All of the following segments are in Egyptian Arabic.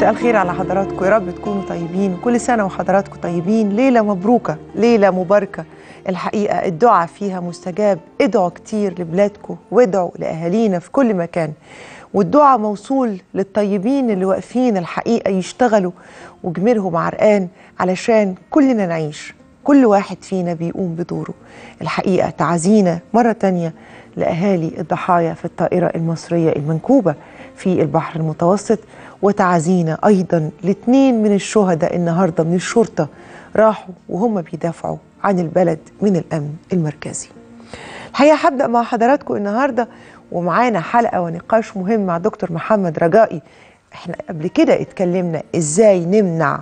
مساء الخير على حضراتكم يا رب تكونوا طيبين كل سنة وحضراتكم طيبين ليلة مبروكة ليلة مباركة الحقيقة الدعاء فيها مستجاب ادعوا كتير لبلادكم وادعوا لأهالينا في كل مكان والدعاء موصول للطيبين اللي واقفين الحقيقة يشتغلوا وجميلهم عرقان علشان كلنا نعيش كل واحد فينا بيقوم بدوره الحقيقة تعزينا مرة تانية لأهالي الضحايا في الطائرة المصرية المنكوبة في البحر المتوسط وتعزينا أيضا لاثنين من الشهداء النهاردة من الشرطة راحوا وهم بيدافعوا عن البلد من الأمن المركزي الحقيقة هبدأ مع حضراتكم النهاردة ومعانا حلقة ونقاش مهم مع دكتور محمد رجائي احنا قبل كده اتكلمنا ازاي نمنع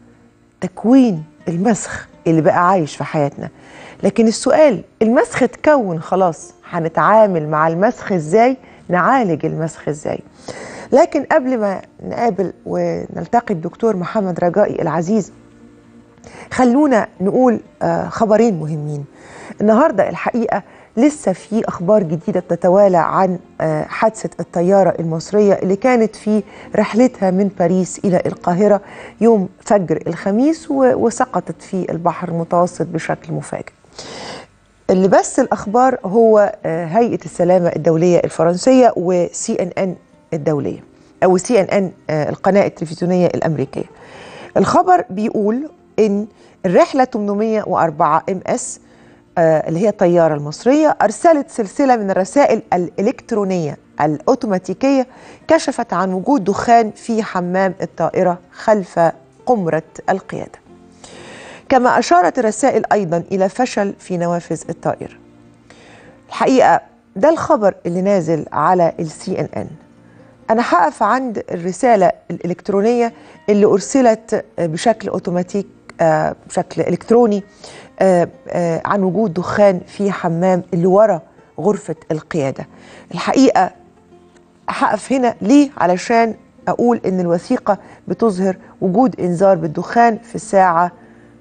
تكوين المسخ اللي بقى عايش في حياتنا لكن السؤال المسخ اتكون خلاص هنتعامل مع المسخ ازاي نعالج المسخ ازاي لكن قبل ما نقابل ونلتقي الدكتور محمد رجائي العزيز خلونا نقول آه، خبرين مهمين النهارده الحقيقه لسه في اخبار جديده بتتوالى عن آه، حادثه الطياره المصريه اللي كانت في رحلتها من باريس الى القاهره يوم فجر الخميس و- وسقطت في البحر المتوسط بشكل مفاجئ. اللي بس الاخبار هو آه، هيئه السلامه الدوليه الفرنسيه وسي ان ان الدوليه او سي ان ان القناه التلفزيونيه الامريكيه. الخبر بيقول ان الرحله 804 ام اس اللي هي الطياره المصريه ارسلت سلسله من الرسائل الالكترونيه الاوتوماتيكيه كشفت عن وجود دخان في حمام الطائره خلف قمره القياده. كما اشارت الرسائل ايضا الى فشل في نوافذ الطائره. الحقيقه ده الخبر اللي نازل على السي ان ان. انا هقف عند الرساله الالكترونيه اللي ارسلت بشكل اوتوماتيك آه، بشكل الكتروني آه، آه، عن وجود دخان في حمام اللي ورا غرفه القياده الحقيقه هقف هنا ليه علشان اقول ان الوثيقه بتظهر وجود انذار بالدخان في الساعه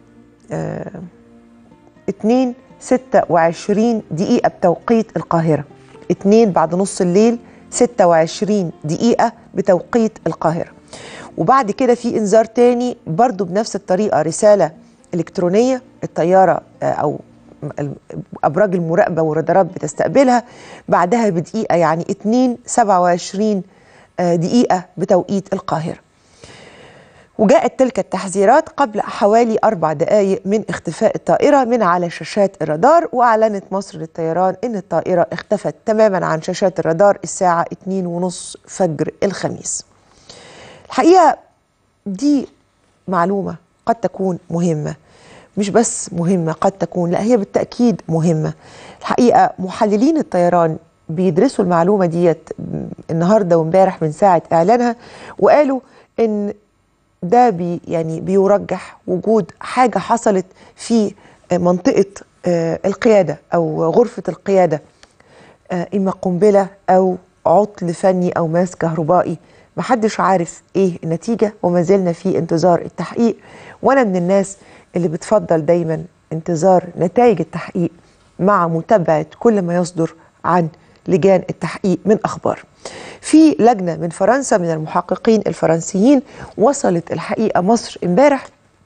2 26 دقيقة بتوقيت القاهرة 2 بعد نص الليل 26 دقيقة بتوقيت القاهرة وبعد كده في انذار تاني برضو بنفس الطريقة رسالة إلكترونية الطيارة آه، أو م- أبراج المراقبة والرادارات بتستقبلها بعدها بدقيقة يعني 2 27 آه، دقيقة بتوقيت القاهرة وجاءت تلك التحذيرات قبل حوالي أربع دقائق من اختفاء الطائرة من على شاشات الرادار وأعلنت مصر للطيران أن الطائرة اختفت تماما عن شاشات الرادار الساعة 2:30 فجر الخميس الحقيقة دي معلومة قد تكون مهمة مش بس مهمة قد تكون لا هي بالتأكيد مهمة الحقيقة محللين الطيران بيدرسوا المعلومة ديت النهاردة وامبارح من ساعة إعلانها وقالوا إن ده بي يعني بيرجح وجود حاجة حصلت في منطقة آه، القيادة أو غرفة القيادة آه، إما قنبلة أو عطل فني أو ماس كهربائي محدش عارف إيه النتيجة وما زلنا في انتظار التحقيق وأنا من الناس اللي بتفضل دايما انتظار نتائج التحقيق مع متابعة كل ما يصدر عن لجان التحقيق من أخبار في لجنة من فرنسا من المحققين الفرنسيين وصلت الحقيقة مصر امبارح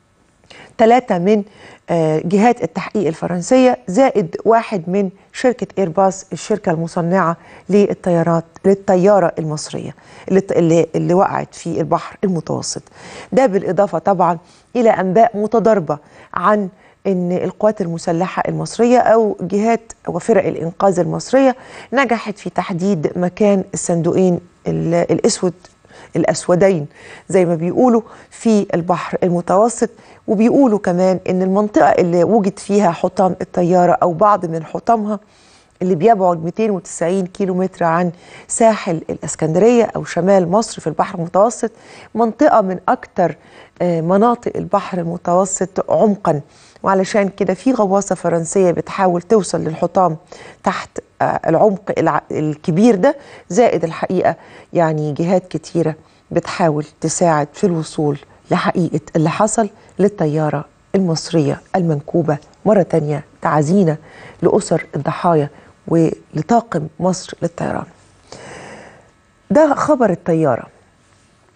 ثلاثة من آه، جهات التحقيق الفرنسية زائد واحد من شركة إيرباص الشركة المصنعة للطيارات للطيارة المصرية اللي, اللي, اللي وقعت في البحر المتوسط ده بالإضافة طبعا إلى أنباء متضاربة عن ان القوات المسلحه المصريه او جهات وفرق الانقاذ المصريه نجحت في تحديد مكان الصندوقين ال- الاسود الاسودين زي ما بيقولوا في البحر المتوسط وبيقولوا كمان ان المنطقه اللي وجد فيها حطام الطياره او بعض من حطامها اللي بيبعد 290 كيلو متر عن ساحل الاسكندريه او شمال مصر في البحر المتوسط منطقه من اكثر مناطق البحر المتوسط عمقا وعلشان كده في غواصه فرنسيه بتحاول توصل للحطام تحت آه، العمق الع- الكبير ده زائد الحقيقه يعني جهات كتيره بتحاول تساعد في الوصول لحقيقه اللي حصل للطياره المصريه المنكوبه مره تانية تعزينا لاسر الضحايا ولطاقم مصر للطيران. ده خبر الطياره.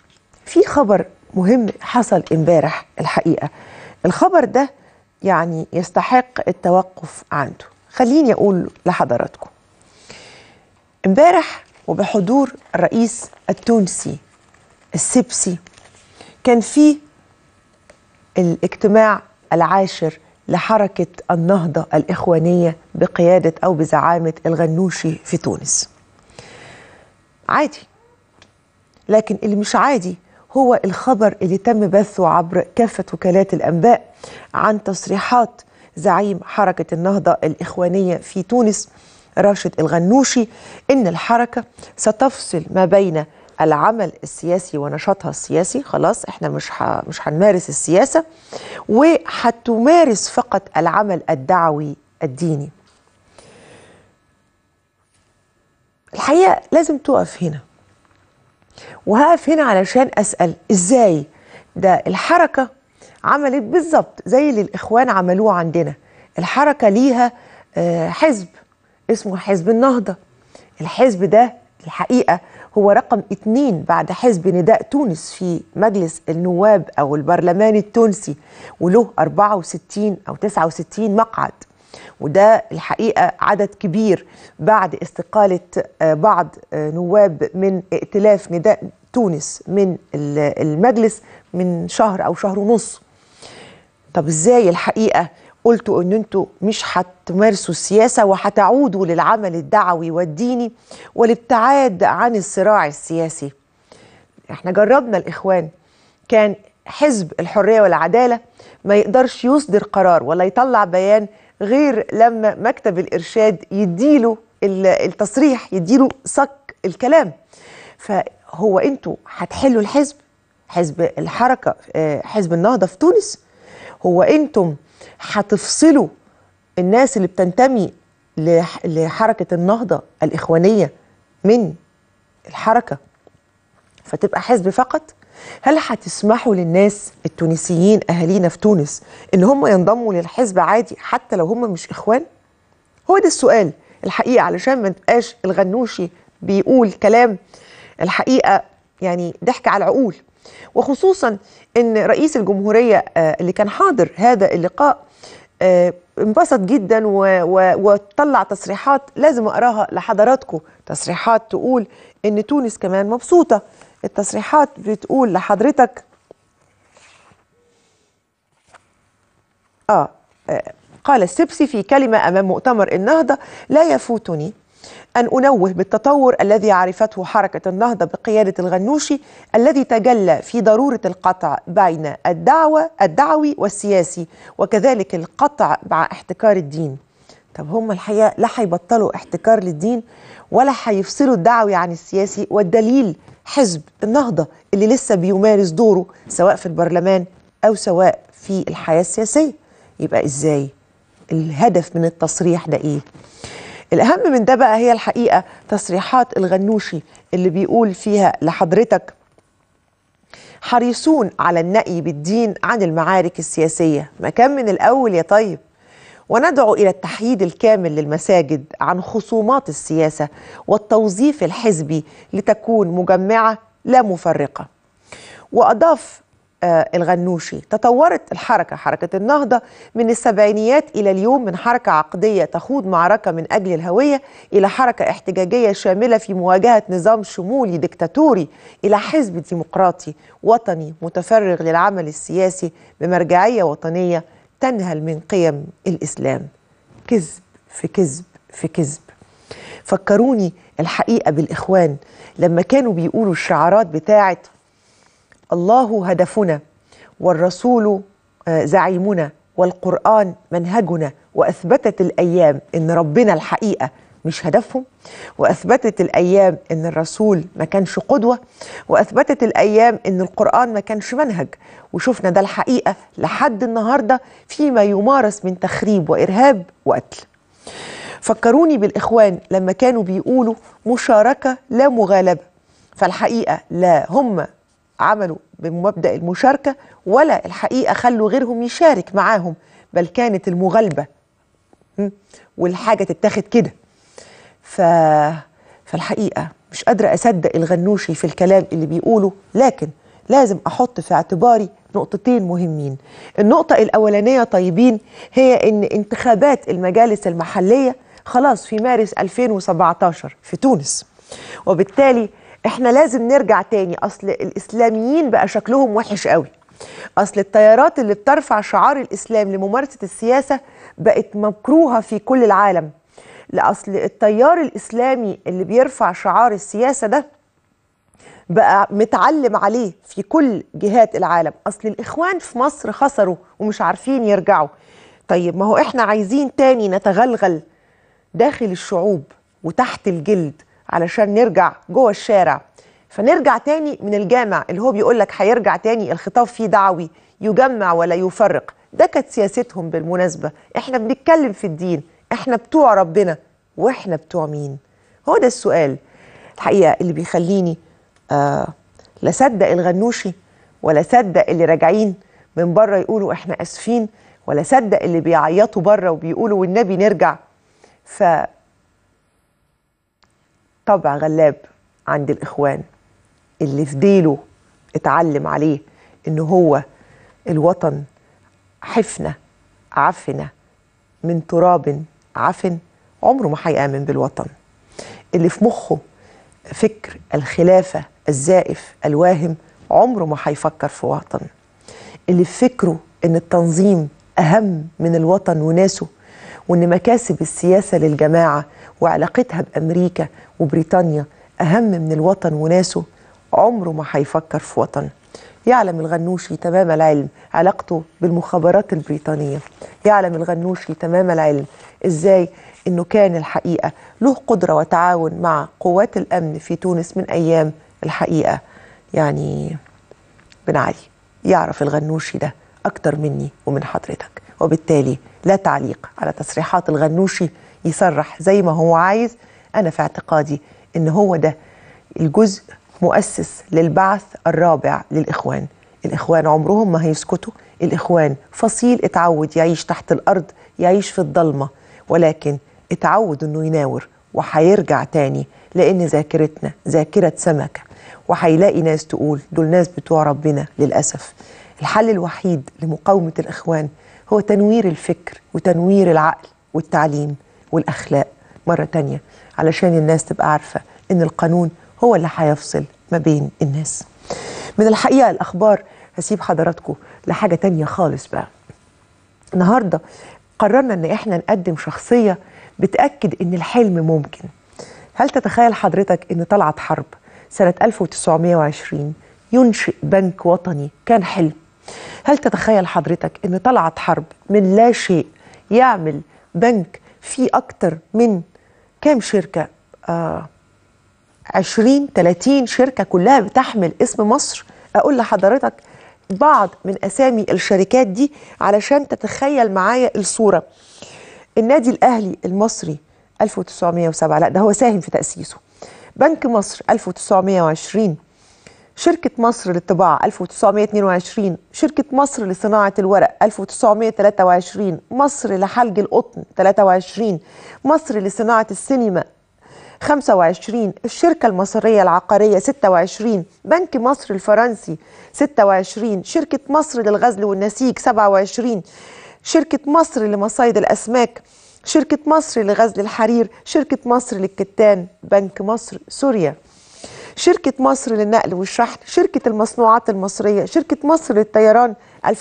في خبر مهم حصل امبارح الحقيقه الخبر ده يعني يستحق التوقف عنده خليني اقول لحضراتكم امبارح وبحضور الرئيس التونسي السبسي كان في الاجتماع العاشر لحركة النهضة الإخوانية بقيادة أو بزعامة الغنوشي في تونس عادي لكن اللي مش عادي هو الخبر اللي تم بثه عبر كافة وكالات الأنباء عن تصريحات زعيم حركة النهضة الإخوانية في تونس راشد الغنوشي إن الحركة ستفصل ما بين العمل السياسي ونشاطها السياسي خلاص احنا مش ح... مش هنمارس السياسة وهتمارس فقط العمل الدعوي الديني الحقيقة لازم تقف هنا وهقف هنا علشان أسأل إزاي ده الحركة عملت بالظبط زي اللي الإخوان عملوه عندنا الحركة ليها حزب اسمه حزب النهضة الحزب ده الحقيقة هو رقم اتنين بعد حزب نداء تونس في مجلس النواب أو البرلمان التونسي وله 64 أو 69 مقعد وده الحقيقة عدد كبير بعد استقالة بعض نواب من ائتلاف نداء تونس من المجلس من شهر أو شهر ونص طب ازاي الحقيقة قلتوا ان انتوا مش هتمارسوا السياسة وهتعودوا للعمل الدعوي والديني والابتعاد عن الصراع السياسي احنا جربنا الاخوان كان حزب الحرية والعدالة ما يقدرش يصدر قرار ولا يطلع بيان غير لما مكتب الإرشاد يديله التصريح يديله صك الكلام فهو انتوا هتحلوا الحزب حزب الحركة حزب النهضة في تونس هو انتم هتفصلوا الناس اللي بتنتمي لحركة النهضة الإخوانية من الحركة فتبقى حزب فقط هل هتسمحوا للناس التونسيين أهالينا في تونس إن هم ينضموا للحزب عادي حتى لو هم مش إخوان هو ده السؤال الحقيقة علشان ما تبقاش الغنوشي بيقول كلام الحقيقة يعني ضحك على العقول وخصوصا ان رئيس الجمهوريه اللي كان حاضر هذا اللقاء انبسط جدا وطلع تصريحات لازم اقراها لحضراتكم تصريحات تقول ان تونس كمان مبسوطه التصريحات بتقول لحضرتك اه قال السبسي في كلمه امام مؤتمر النهضه لا يفوتني أن أنوه بالتطور الذي عرفته حركة النهضة بقيادة الغنوشي الذي تجلى في ضرورة القطع بين الدعوة الدعوي والسياسي وكذلك القطع مع احتكار الدين طب هم الحقيقة لا هيبطلوا احتكار للدين ولا هيفصلوا الدعوي عن السياسي والدليل حزب النهضة اللي لسه بيمارس دوره سواء في البرلمان أو سواء في الحياة السياسية يبقى إزاي الهدف من التصريح ده إيه الأهم من ده بقى هي الحقيقة تصريحات الغنوشي اللي بيقول فيها لحضرتك حريصون على النأي بالدين عن المعارك السياسية ما كان من الأول يا طيب وندعو إلى التحييد الكامل للمساجد عن خصومات السياسة والتوظيف الحزبي لتكون مجمعة لا مفرقة وأضاف آه الغنوشي تطورت الحركة حركة النهضة من السبعينيات إلى اليوم من حركة عقدية تخوض معركة من أجل الهوية إلى حركة احتجاجية شاملة في مواجهة نظام شمولي ديكتاتوري إلى حزب ديمقراطي وطني متفرغ للعمل السياسي بمرجعية وطنية تنهل من قيم الإسلام كذب في كذب في كذب فكروني الحقيقة بالإخوان لما كانوا بيقولوا الشعارات بتاعت الله هدفنا والرسول زعيمنا والقرآن منهجنا وأثبتت الأيام إن ربنا الحقيقة مش هدفهم وأثبتت الأيام إن الرسول ما كانش قدوة وأثبتت الأيام إن القرآن ما كانش منهج وشفنا ده الحقيقة لحد النهاردة فيما يمارس من تخريب وإرهاب وقتل فكروني بالإخوان لما كانوا بيقولوا مشاركة لا مغالبة فالحقيقة لا هم عملوا بمبدا المشاركه ولا الحقيقه خلوا غيرهم يشارك معاهم بل كانت المغالبه والحاجه تتاخد كده ف فالحقيقه مش قادره اصدق الغنوشي في الكلام اللي بيقوله لكن لازم احط في اعتباري نقطتين مهمين النقطة الأولانية طيبين هي إن انتخابات المجالس المحلية خلاص في مارس 2017 في تونس وبالتالي احنا لازم نرجع تاني أصل الإسلاميين بقى شكلهم وحش قوي أصل التيارات اللي بترفع شعار الإسلام لممارسة السياسة بقت مكروهة في كل العالم لأصل التيار الإسلامي اللي بيرفع شعار السياسة ده بقى متعلم عليه في كل جهات العالم اصل الاخوان في مصر خسروا ومش عارفين يرجعوا طيب ما هو احنا عايزين تاني نتغلغل داخل الشعوب وتحت الجلد علشان نرجع جوه الشارع فنرجع تاني من الجامع اللي هو بيقول لك هيرجع تاني الخطاب فيه دعوي يجمع ولا يفرق ده كانت سياستهم بالمناسبة احنا بنتكلم في الدين احنا بتوع ربنا واحنا بتوع مين هو ده السؤال الحقيقة اللي بيخليني آه لا صدق الغنوشي ولا صدق اللي راجعين من بره يقولوا احنا اسفين ولا صدق اللي بيعيطوا بره وبيقولوا والنبي نرجع ف طبع غلاب عند الاخوان اللي في ديله اتعلم عليه ان هو الوطن حفنه عفنه من تراب عفن عمره ما هيامن بالوطن اللي في مخه فكر الخلافة الزائف الواهم عمره ما هيفكر في وطن اللي في فكره ان التنظيم اهم من الوطن وناسه وان مكاسب السياسة للجماعة وعلاقتها بامريكا وبريطانيا اهم من الوطن وناسه عمره ما هيفكر في وطن يعلم الغنوشي تمام العلم علاقته بالمخابرات البريطانية يعلم الغنوشي تمام العلم ازاي انه كان الحقيقه له قدره وتعاون مع قوات الامن في تونس من ايام الحقيقه يعني بن علي يعرف الغنوشي ده اكتر مني ومن حضرتك وبالتالي لا تعليق على تصريحات الغنوشي يصرح زي ما هو عايز انا في اعتقادي ان هو ده الجزء مؤسس للبعث الرابع للاخوان الاخوان عمرهم ما هيسكتوا الاخوان فصيل اتعود يعيش تحت الارض يعيش في الضلمه ولكن اتعود انه يناور وهيرجع تاني لان ذاكرتنا ذاكره سمكه وهيلاقي ناس تقول دول ناس بتوع ربنا للاسف الحل الوحيد لمقاومه الاخوان هو تنوير الفكر وتنوير العقل والتعليم والاخلاق مره تانيه علشان الناس تبقى عارفه ان القانون هو اللي هيفصل ما بين الناس من الحقيقه الاخبار هسيب حضراتكم لحاجه تانيه خالص بقى النهارده قررنا ان احنا نقدم شخصيه بتاكد ان الحلم ممكن هل تتخيل حضرتك ان طلعت حرب سنه 1920 ينشئ بنك وطني كان حلم هل تتخيل حضرتك ان طلعت حرب من لا شيء يعمل بنك فيه اكتر من كام شركه آه 20 30 شركه كلها بتحمل اسم مصر اقول لحضرتك بعض من اسامي الشركات دي علشان تتخيل معايا الصوره النادي الاهلي المصري 1907 لا ده هو ساهم في تاسيسه بنك مصر 1920 شركة مصر للطباعة 1922 شركة مصر لصناعة الورق 1923 مصر لحلج القطن 23 مصر لصناعة السينما 25 الشركة المصرية العقارية 26 بنك مصر الفرنسي 26 شركة مصر للغزل والنسيج 27 شركة مصر لمصايد الأسماك شركة مصر لغزل الحرير شركة مصر للكتان بنك مصر سوريا شركة مصر للنقل والشحن شركة المصنوعات المصرية شركة مصر للطيران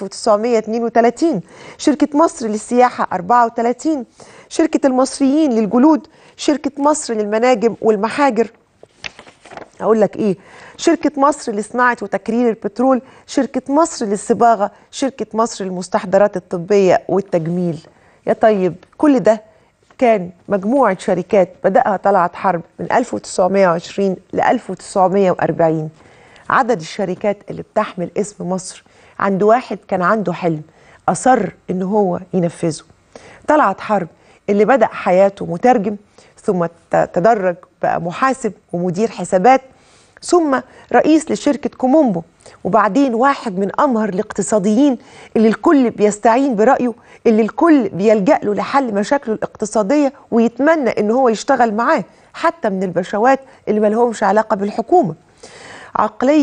1932 شركة مصر للسياحة 34 شركة المصريين للجلود شركة مصر للمناجم والمحاجر أقول لك إيه شركة مصر لصناعة وتكرير البترول شركة مصر للصباغة شركة مصر للمستحضرات الطبية والتجميل يا طيب كل ده كان مجموعة شركات بدأها طلعت حرب من 1920 ل 1940 عدد الشركات اللي بتحمل اسم مصر عند واحد كان عنده حلم أصر إن هو ينفذه طلعت حرب اللي بدأ حياته مترجم ثم تدرج بقى محاسب ومدير حسابات ثم رئيس لشركة كومومبو وبعدين واحد من أمهر الاقتصاديين اللي الكل بيستعين برأيه اللي الكل بيلجأ له لحل مشاكله الاقتصادية ويتمنى إن هو يشتغل معاه حتى من البشوات اللي ملهمش علاقة بالحكومة عقلية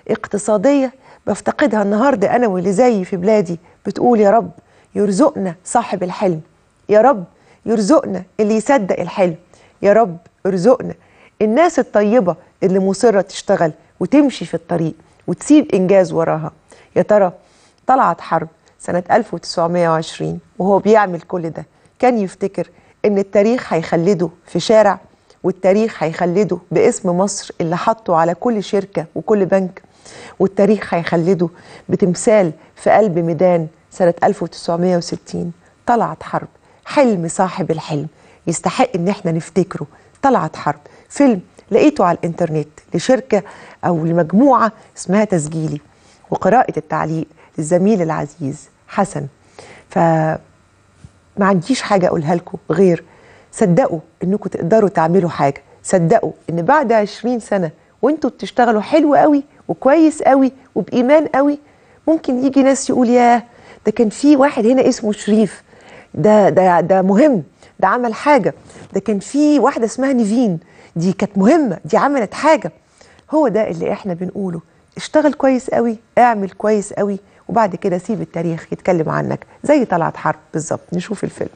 اقتصادية بفتقدها النهاردة أنا واللي زيي في بلادي بتقول يا رب يرزقنا صاحب الحلم يا رب يرزقنا اللي يصدق الحلم يا رب ارزقنا الناس الطيبة اللي مصرة تشتغل وتمشي في الطريق وتسيب إنجاز وراها يا ترى طلعت حرب سنة 1920 وهو بيعمل كل ده كان يفتكر إن التاريخ هيخلده في شارع والتاريخ هيخلده باسم مصر اللي حطه على كل شركة وكل بنك والتاريخ هيخلده بتمثال في قلب ميدان سنة 1960 طلعت حرب حلم صاحب الحلم يستحق ان احنا نفتكره طلعت حرب فيلم لقيته على الانترنت لشركة او لمجموعة اسمها تسجيلي وقراءة التعليق للزميل العزيز حسن فما عنديش حاجة اقولها لكم غير صدقوا انكم تقدروا تعملوا حاجة صدقوا ان بعد 20 سنة وانتوا بتشتغلوا حلو قوي وكويس قوي وبإيمان قوي ممكن يجي ناس يقول ياه ده كان في واحد هنا اسمه شريف ده ده ده مهم ده عمل حاجه ده كان في واحده اسمها نيفين دي كانت مهمه دي عملت حاجه هو ده اللي احنا بنقوله اشتغل كويس قوي اعمل كويس قوي وبعد كده سيب التاريخ يتكلم عنك زي طلعت حرب بالظبط نشوف الفيلم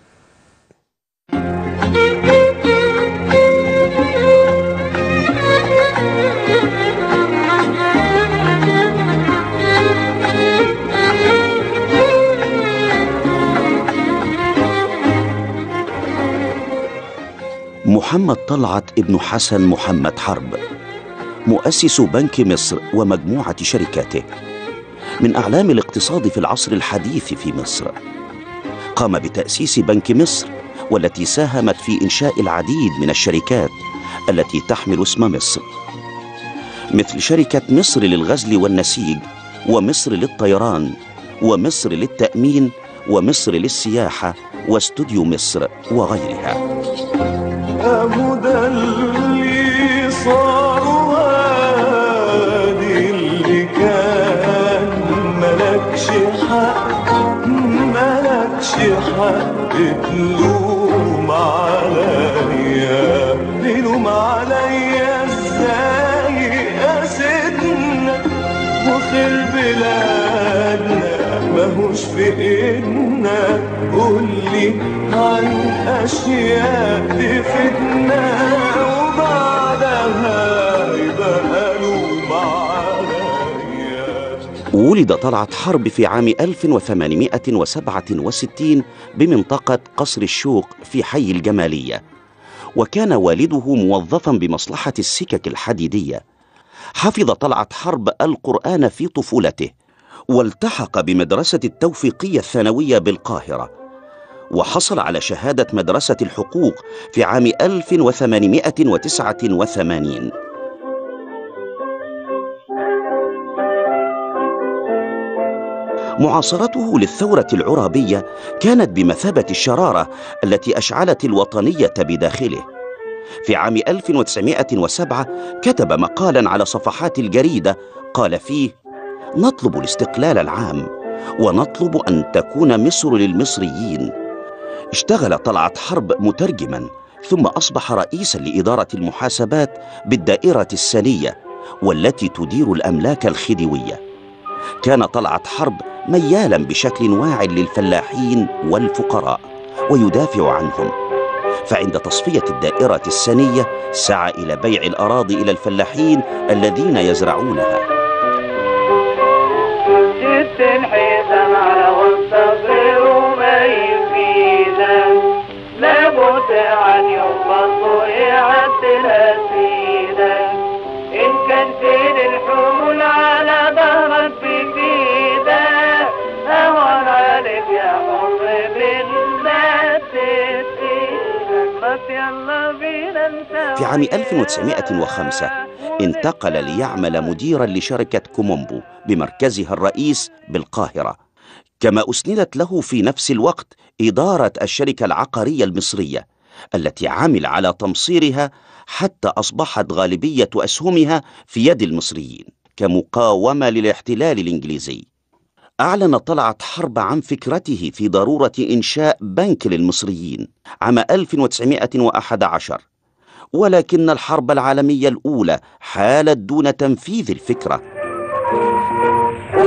محمد طلعت ابن حسن محمد حرب مؤسس بنك مصر ومجموعة شركاته من أعلام الاقتصاد في العصر الحديث في مصر قام بتأسيس بنك مصر والتي ساهمت في إنشاء العديد من الشركات التي تحمل اسم مصر مثل شركة مصر للغزل والنسيج ومصر للطيران ومصر للتأمين ومصر للسياحة واستوديو مصر وغيرها أهو ده اللي صار وادي اللي كان ملكش حق ملكش حق تلوم عليا تلوم عليا ازاي يا سيدنا وخير بلادنا ماهوش في ايدنا قولي عن اشياء تفيدنا وبعدها يبقى لوم عليا ولد طلعت حرب في عام 1867 بمنطقة قصر الشوق في حي الجمالية وكان والده موظفا بمصلحة السكك الحديدية حفظ طلعت حرب القرآن في طفولته والتحق بمدرسة التوفيقية الثانوية بالقاهرة وحصل على شهادة مدرسة الحقوق في عام 1889 معاصرته للثورة العرابية كانت بمثابة الشرارة التي أشعلت الوطنية بداخله في عام 1907 كتب مقالا على صفحات الجريدة قال فيه نطلب الاستقلال العام ونطلب أن تكون مصر للمصريين اشتغل طلعت حرب مترجما ثم أصبح رئيسا لإدارة المحاسبات بالدائرة السنية والتي تدير الأملاك الخديوية كان طلعت حرب ميالا بشكل واع للفلاحين والفقراء ويدافع عنهم فعند تصفية الدائرة السنية سعى إلى بيع الأراضي إلى الفلاحين الذين يزرعونها شد الحزام على والصبر وما يفيدك لابد أن ينبض ويعدل سيدك إن كان فين الحمول على ظهرك بفيدك أهون عليك يا حر بالله تسيدك بس يلا بينا انت في عام 1905 انتقل ليعمل مديرا لشركة كومومبو بمركزها الرئيس بالقاهرة كما أسندت له في نفس الوقت إدارة الشركة العقارية المصرية التي عمل على تمصيرها حتى أصبحت غالبية أسهمها في يد المصريين كمقاومة للاحتلال الإنجليزي أعلن طلعت حرب عن فكرته في ضرورة إنشاء بنك للمصريين عام 1911 ولكن الحرب العالمية الأولى حالت دون تنفيذ الفكرة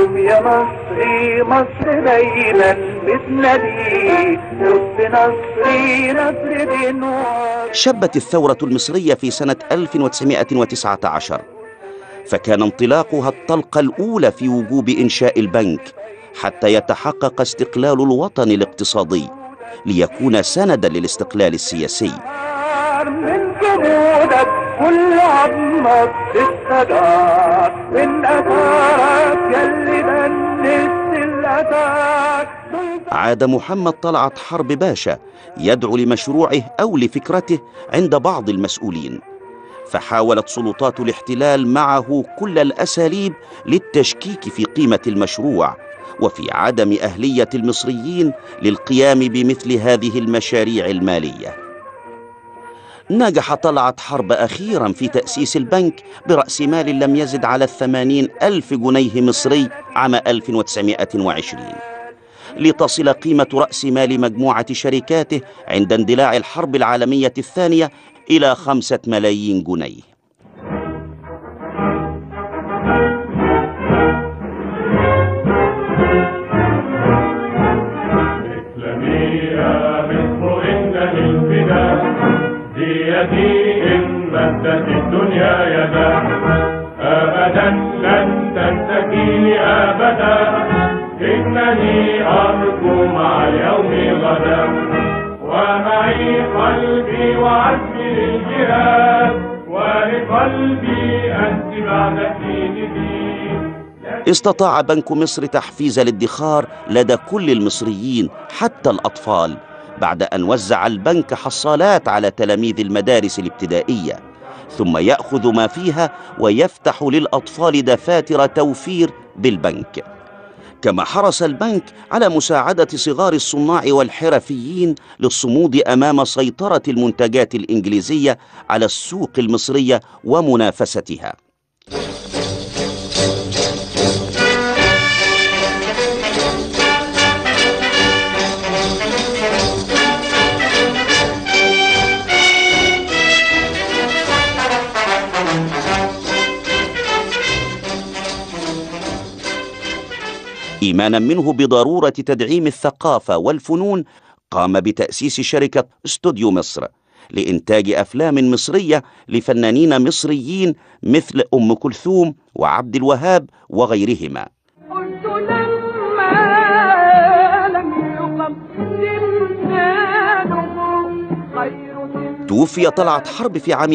شوف يا مصري مصر دايما بتنادي شوف نصري نصر دين وعز. شبت الثورة المصرية في سنة 1919 فكان انطلاقها الطلقة الأولى في وجوب إنشاء البنك حتى يتحقق استقلال الوطن الاقتصادي ليكون سندا للاستقلال السياسي من جمودك كل عظمك تستدار من أثارك يلي دنست الأثار عاد محمد طلعت حرب باشا يدعو لمشروعه او لفكرته عند بعض المسؤولين فحاولت سلطات الاحتلال معه كل الاساليب للتشكيك في قيمه المشروع وفي عدم اهليه المصريين للقيام بمثل هذه المشاريع الماليه نجح طلعت حرب أخيرا في تأسيس البنك برأس مال لم يزد على الثمانين ألف جنيه مصري عام 1920 لتصل قيمة رأس مال مجموعة شركاته عند اندلاع الحرب العالمية الثانية إلى خمسة ملايين جنيه اسلمي يا مصر إن للفداء بيدي إن مدت الدنيا يدا أبدا لن تنتهي أبدا إنني أرجو مع اليوم غدا ومعي قلبي وعزمي للجهاد ولقلبي أنت بعد حين دين استطاع بنك مصر تحفيز الادخار لدى كل المصريين حتى الأطفال بعد أن وزع البنك حصالات على تلاميذ المدارس الابتدائية ثم يأخذ ما فيها ويفتح للأطفال دفاتر توفير بالبنك كما حرص البنك على مساعدة صغار الصناع والحرفيين للصمود أمام سيطرة المنتجات الإنجليزية على السوق المصرية ومنافستها ايمانا منه بضروره تدعيم الثقافه والفنون قام بتاسيس شركه استوديو مصر لانتاج افلام مصريه لفنانين مصريين مثل ام كلثوم وعبد الوهاب وغيرهما قلت لما لم يقدم زاده خير توفي طلعت حرب في عام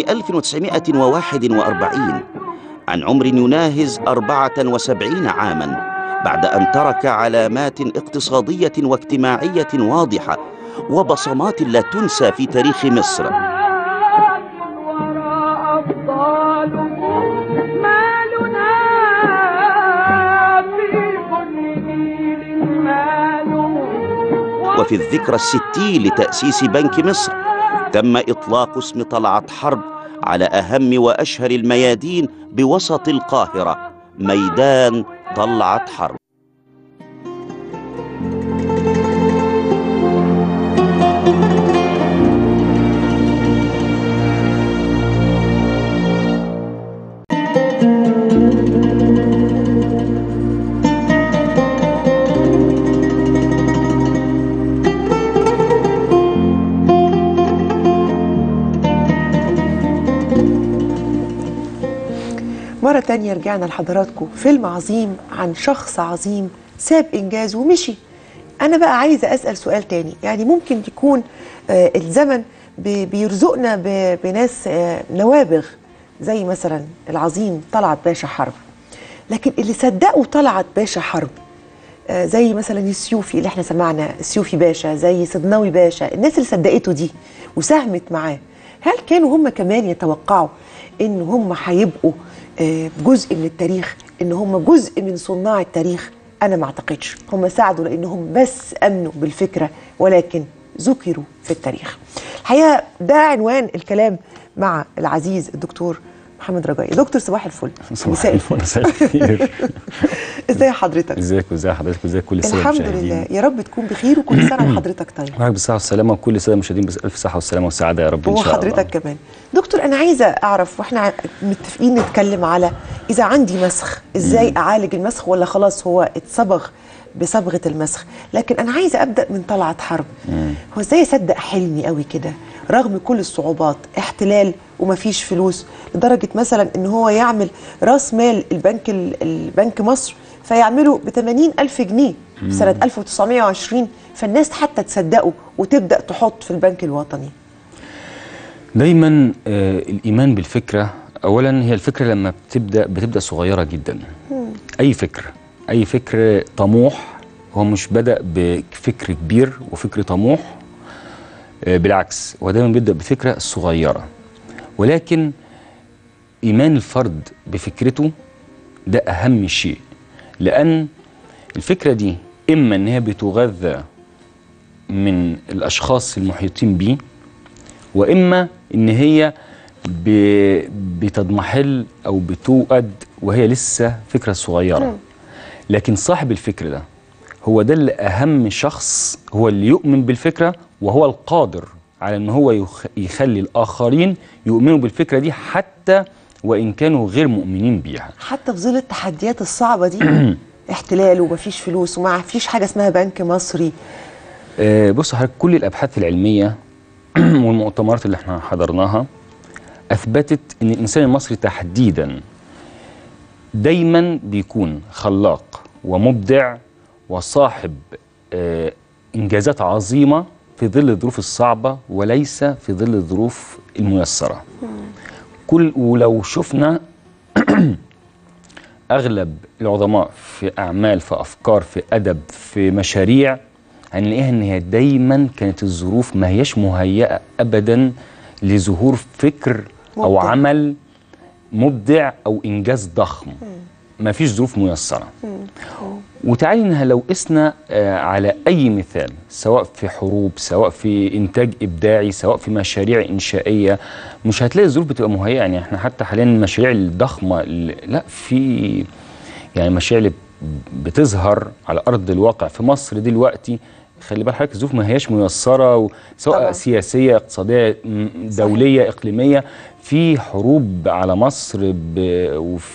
1941 عن عمر يناهز 74 عاما بعد أن ترك علامات اقتصادية واجتماعية واضحة وبصمات لا تنسى في تاريخ مصر وراء أبطالكم مالنا في كل جيل ماله وفي الذكرى الستين لتأسيس بنك مصر تم إطلاق اسم طلعت حرب على أهم وأشهر الميادين بوسط القاهرة ميدان طلعت حرب مرة تانية رجعنا لحضراتكم فيلم عظيم عن شخص عظيم ساب إنجازه ومشي أنا بقى عايزة أسأل سؤال تاني يعني ممكن يكون آه، الزمن بي- بيرزقنا ب- بناس آه، نوابغ زي مثلا العظيم طلعت باشا حرب لكن اللي صدقوا طلعت باشا حرب آه، زي مثلا السيوفي اللي احنا سمعنا السيوفي باشا زي صدناوي باشا الناس اللي صدقته دي وساهمت معاه هل كانوا هم كمان يتوقعوا ان هم هيبقوا آه، جزء من التاريخ ان هم جزء من صناع التاريخ انا ما اعتقدش هم ساعدوا لانهم بس امنوا بالفكره ولكن ذكروا في التاريخ الحقيقه ده عنوان الكلام مع العزيز الدكتور محمد رجائي دكتور صباح الفل صباح الفل مساء الخير ازاي حضرتك ازيك وازي حضرتك وازي كل الساده الحمد المشاهدين لله يا رب تكون بخير وكل سنه وحضرتك طيب معاك بالصحه والسلامه وكل الساده المشاهدين بالف صحه والسلامه والسعاده يا رب ان شاء الله وحضرتك كمان دكتور انا عايزه اعرف واحنا ع- متفقين نتكلم على اذا عندي مسخ ازاي اعالج المسخ ولا خلاص هو اتصبغ بصبغه المسخ لكن انا عايزه ابدا من طلعت حرب هو ازاي اصدق حلمي قوي كده رغم كل الصعوبات احتلال ومفيش فلوس لدرجه مثلا ان هو يعمل راس مال البنك ال- البنك مصر فيعمله ب 80 ألف جنيه في سنة 1920 فالناس حتى تصدقه وتبدأ تحط في البنك الوطني دايما آه الايمان بالفكره اولا هي الفكره لما بتبدا بتبدا صغيره جدا اي فكر اي فكر طموح هو مش بدا بفكر كبير وفكر طموح آه بالعكس هو دايما بيبدا بفكره صغيره ولكن ايمان الفرد بفكرته ده اهم شيء لان الفكره دي اما ان هي بتغذى من الاشخاص المحيطين بيه واما ان هي ب- بتضمحل او بتوقد وهي لسه فكره صغيره لكن صاحب الفكر ده هو ده اللي اهم شخص هو اللي يؤمن بالفكره وهو القادر على ان هو يخ- يخلي الاخرين يؤمنوا بالفكره دي حتى وان كانوا غير مؤمنين بيها حتى في ظل التحديات الصعبة دي احتلال ومفيش فلوس وما فيش حاجة اسمها بنك مصري آه، بص حضرتك كل الابحاث العلميه والمؤتمرات اللي احنا حضرناها اثبتت ان الانسان المصري تحديدا دايما بيكون خلاق ومبدع وصاحب آه، انجازات عظيمه في ظل الظروف الصعبه وليس في ظل الظروف الميسره كل ولو شفنا اغلب العظماء في اعمال في افكار في ادب في مشاريع هنلاقيها ان هي دايما كانت الظروف ما هياش مهيئه ابدا لظهور فكر او مبدع. عمل مبدع او انجاز ضخم ما فيش ظروف ميسره وتعالي انها لو قسنا آه، على اي مثال سواء في حروب سواء في انتاج ابداعي سواء في مشاريع انشائيه مش هتلاقي الظروف بتبقى مهيئه يعني احنا حتى حاليا المشاريع الضخمه اللي لا في يعني المشاريع اللي بتظهر على ارض الواقع في مصر دلوقتي خلي بال حضرتك الظروف ما هياش ميسره و- سواء طبعاً. سياسيه اقتصاديه م- دوليه اقليميه في حروب على مصر ب-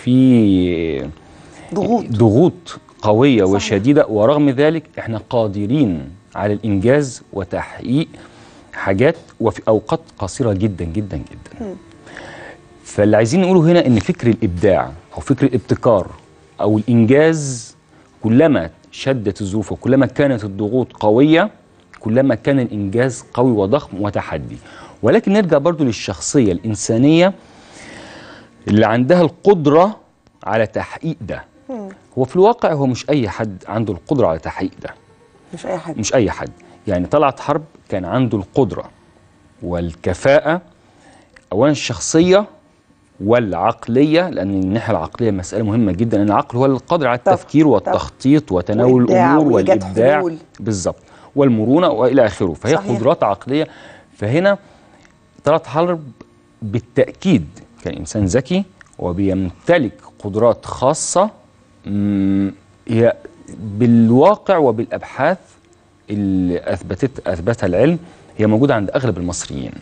وفي ضغوط ضغوط قوية صحيح. وشديدة ورغم ذلك احنا قادرين على الإنجاز وتحقيق حاجات وفي أوقات قصيرة جدا جدا جدا فاللي عايزين نقوله هنا إن فكر الإبداع أو فكر الابتكار أو الإنجاز كلما شدت الظروف وكلما كانت الضغوط قوية كلما كان الإنجاز قوي وضخم وتحدي ولكن نرجع برضو للشخصية الإنسانية اللي عندها القدرة على تحقيق ده هو في الواقع هو مش أي حد عنده القدرة على تحقيق ده مش أي حد مش أي حد يعني طلعت حرب كان عنده القدرة والكفاءة أولا الشخصية والعقلية لأن الناحية العقلية مسألة مهمة جدا لأن العقل هو القادر على طبعاً، التفكير والتخطيط وتناول وإبداع الأمور وإيجاد والإبداع حلول. بالظبط والمرونة وإلى آخره فهي صحيح. قدرات عقلية فهنا طلعت حرب بالتأكيد كان إنسان ذكي وبيمتلك قدرات خاصة مم، هي بالواقع وبالأبحاث اللي أثبتت أثبتها العلم هي موجودة عند أغلب المصريين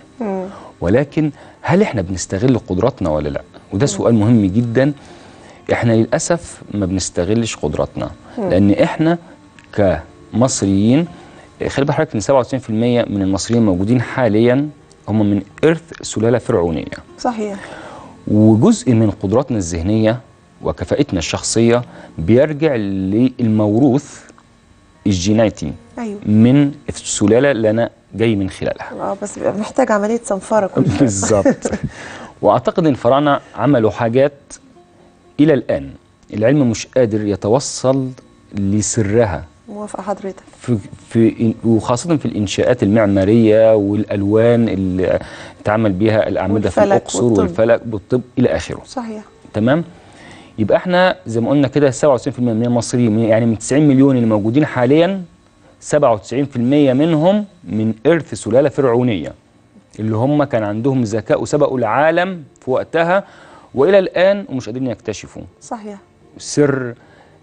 ولكن هل احنا بنستغل قدراتنا ولا لا وده سؤال مهم جدا احنا للاسف ما بنستغلش قدراتنا لان احنا كمصريين خلي بالك حضرتك ان 97% من المصريين الموجودين حاليا هم من ارث سلاله فرعونيه صحيح وجزء من قدراتنا الذهنيه وكفاءتنا الشخصيه بيرجع للموروث الجيناتي أيوه من السلاله اللي انا جاي من خلالها اه بس بيبقى محتاج عملية صنفرة كل شوية. بالظبط واعتقد ان الفراعنه عملوا حاجات الى الان العلم مش قادر يتوصل لسرها موافقة حضرتك في في وخاصه في الانشاءات المعماريه والالوان اللي اتعمل بيها الاعمده في والفلك الاقصر والطب. والفلك بالطب الى اخره صحيح تمام يبقى احنا زي ما قلنا كده 97% من المصريين يعني من 90 مليون اللي موجودين حاليا 97% منهم من ارث سلاله فرعونيه اللي هم كان عندهم ذكاء وسبقوا العالم في وقتها والى الان ومش قادرين يكتشفوا صحيح سر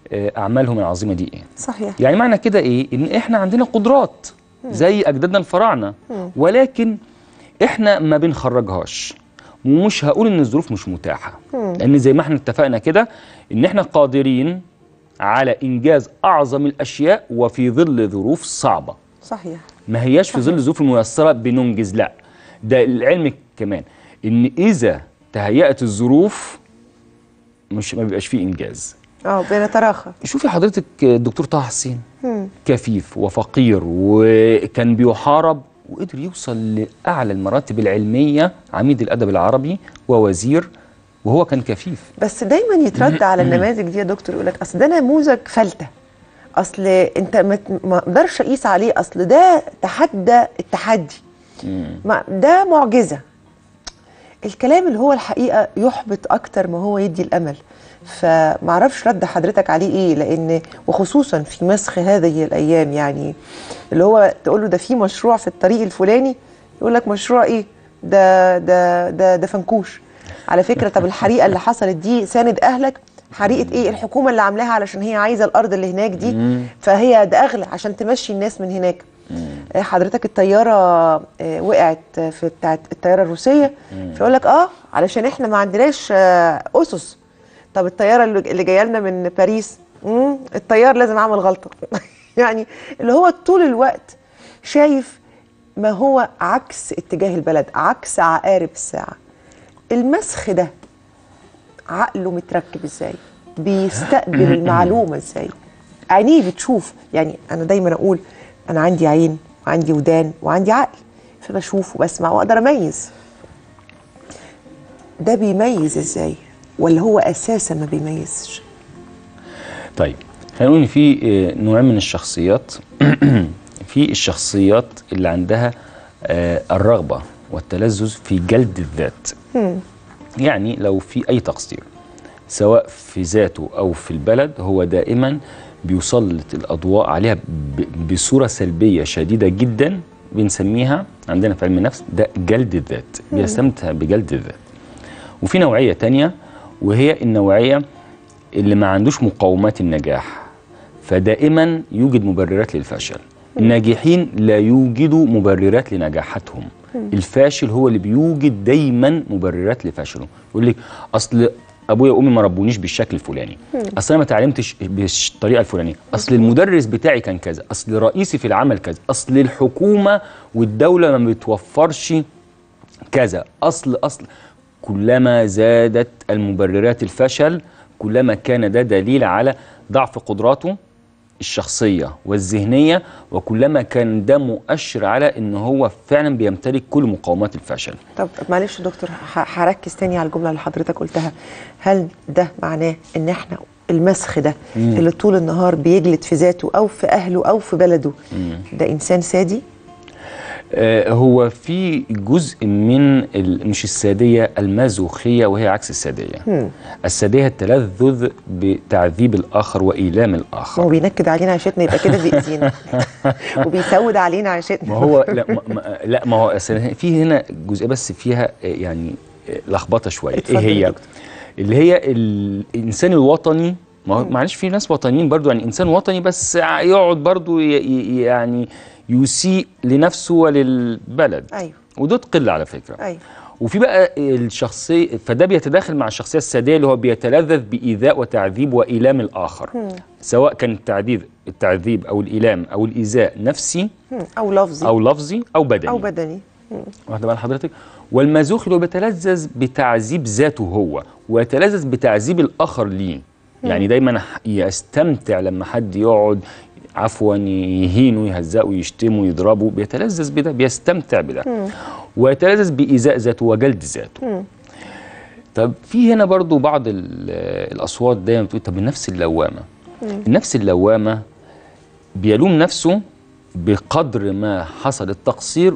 آه، اعمالهم العظيمه دي ايه صحيح يعني معنى كده ايه ان احنا عندنا قدرات زي اجدادنا الفراعنه ولكن احنا ما بنخرجهاش ومش هقول ان الظروف مش متاحه لان زي ما احنا اتفقنا كده ان احنا قادرين على انجاز اعظم الاشياء وفي ظل ظروف صعبه صحيح ما هياش في ظل الظروف الميسره بننجز لا ده العلم كمان ان اذا تهيأت الظروف مش ما بيبقاش فيه انجاز اه بنتراخى شوفي حضرتك الدكتور طه حسين كفيف وفقير وكان بيحارب وقدر يوصل لاعلى المراتب العلميه عميد الادب العربي ووزير وهو كان كفيف بس دايما يترد على النماذج دي يا دكتور يقول لك اصل ده نموذج فلته اصل انت ما ت- ما اقدرش اقيس عليه اصل ده تحدى التحدي ما ده معجزه الكلام اللي هو الحقيقه يحبط اكتر ما هو يدي الامل فمعرفش رد حضرتك عليه ايه لان وخصوصا في مسخ هذه الايام يعني اللي هو تقول له ده في مشروع في الطريق الفلاني يقول لك مشروع ايه ده ده ده ده فنكوش على فكره طب الحريقه اللي حصلت دي ساند اهلك حريقه ايه الحكومه اللي عاملاها علشان هي عايزه الارض اللي هناك دي فهي ده اغلى عشان تمشي الناس من هناك آه، حضرتك الطياره آه، وقعت في بتاعت الطياره الروسيه فيقول لك اه علشان احنا ما عندناش آه، اسس طب الطياره اللي اللي جايه لنا من باريس مم، الطيار لازم عمل غلطه يعني اللي هو طول الوقت شايف ما هو عكس اتجاه البلد عكس عقارب الساعه المسخ ده عقله متركب ازاي بيستقبل المعلومه ازاي عينيه بتشوف يعني انا دايما اقول انا عندي عين وعندي ودان وعندي عقل فبشوف وبسمع واقدر اميز ده بيميز ازاي ولا هو اساسا ما بيميزش طيب خلينا نقول ان في آه، نوعين من الشخصيات في الشخصيات اللي عندها آه، الرغبه والتلذذ في جلد الذات يعني لو في اي تقصير سواء في ذاته او في البلد هو دائما بيسلط الاضواء عليها ب- بصوره سلبيه شديده جدا بنسميها عندنا في علم النفس ده جلد الذات بيستمتع بجلد الذات وفي نوعيه تانية وهي النوعيه اللي ما عندوش مقومات النجاح فدائما يوجد مبررات للفشل الناجحين لا يوجدوا مبررات لنجاحاتهم الفاشل هو اللي بيوجد دايما مبررات لفشله يقول لك اصل ابويا وامي ما ربونيش بالشكل الفلاني اصل انا ما اتعلمتش بالطريقه الفلانيه اصل المدرس بتاعي كان كذا اصل رئيسي في العمل كذا اصل الحكومه والدوله ما بتوفرش كذا اصل اصل كلما زادت المبررات الفشل كلما كان ده دليل على ضعف قدراته الشخصيه والذهنيه وكلما كان ده مؤشر على ان هو فعلا بيمتلك كل مقومات الفشل طب معلش يا دكتور ه- هركز تاني على الجمله اللي حضرتك قلتها هل ده معناه ان احنا المسخ ده اللي طول النهار بيجلد في ذاته او في اهله او في بلده ده انسان سادي آه، هو في جزء من ال- مش السادية المازوخية وهي عكس السادية السادية التلذذ بتعذيب الآخر وإيلام ما هو الآخر بينكد علينا عيشتنا يبقى كده بيأذينا وبيسود علينا عيشتنا ما هو لا ما ما لا ما هو أصل في هنا جزء بس فيها آه، يعني آه، لخبطة شوية إيه اتفضل يا هي دكتور. اللي هي الإنسان الوطني ما هو معلش في ناس وطنيين برضو يعني إنسان وطني بس ع- يقعد برضو ي- ي- يعني يسيء لنفسه وللبلد ايوه ودول قلة على فكرة ايوه وفي بقى الشخصية فده بيتداخل مع الشخصية السادية اللي هو بيتلذذ بإيذاء وتعذيب وإيلام الآخر سواء كان التعذيب التعذيب أو الإيلام أو الإيذاء نفسي مم. او لفظي أو لفظي أو بدني او بدني واخد بال حضرتك والمازوخ اللي هو بيتلذذ بتعذيب ذاته هو ويتلذذ بتعذيب الآخر ليه يعني دايما ح- يستمتع لما حد يقعد عفوا يهينه يهزقه يشتمه يضربه بيتلذذ بده بيستمتع بده ويتلذذ بإيذاء ذاته وجلد ذاته طب في هنا برضو بعض ال- الأصوات دايما بتقول طب النفس اللوامة النفس اللوامة بيلوم نفسه بقدر ما حصل التقصير